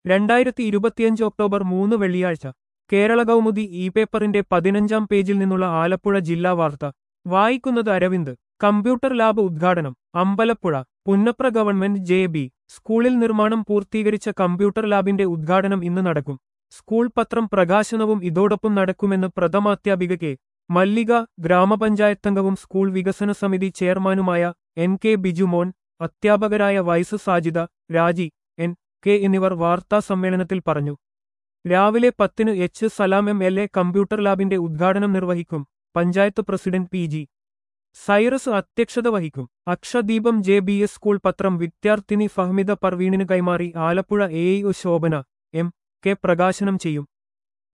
രണ്ടായിരത്തി ഇരുപത്തിയഞ്ച് ഒക്ടോബർ മൂന്ന് വെള്ളിയാഴ്ച കേരള കൗമുദി ഇ പേപ്പറിന്റെ പതിനഞ്ചാം പേജിൽ നിന്നുള്ള ആലപ്പുഴ ജില്ലാ വാർത്ത വായിക്കുന്നത് അരവിന്ദ് കമ്പ്യൂട്ടർ ലാബ് ഉദ്ഘാടനം Ambalappuzha Punnapra government J B സ്കൂളിൽ നിർമ്മാണം പൂർത്തീകരിച്ച കമ്പ്യൂട്ടർ ലാബിന്റെ ഉദ്ഘാടനം ഇന്ന് നടക്കും സ്കൂൾ പത്രം പ്രകാശനവും ഇതോടൊപ്പം നടക്കുമെന്ന് പ്രഥമാധ്യാപിക കെ മല്ലിക ഗ്രാമപഞ്ചായത്തംഗവും സ്കൂൾ വികസന സമിതി ചെയർമാനുമായ എൻ കെ ബിജുമോൻ അധ്യാപകരായ വൈസ് സാജിദ രാജി എൻ കെ എന്നിവർ വാർത്താ സമ്മേളനത്തിൽ പറഞ്ഞു രാവിലെ പത്തിന് H Salam M L A computer ലാബിന്റെ ഉദ്ഘാടനം നിർവഹിക്കും panchayat president P G Cyrus അധ്യക്ഷത വഹിക്കും Akshadeepam J B S school പത്രം വിദ്യാർത്ഥിനി ഫഹ്മിദ പർവീണിന് കൈമാറി Alappuzha A E O Shobhana M K പ്രകാശനം ചെയ്യും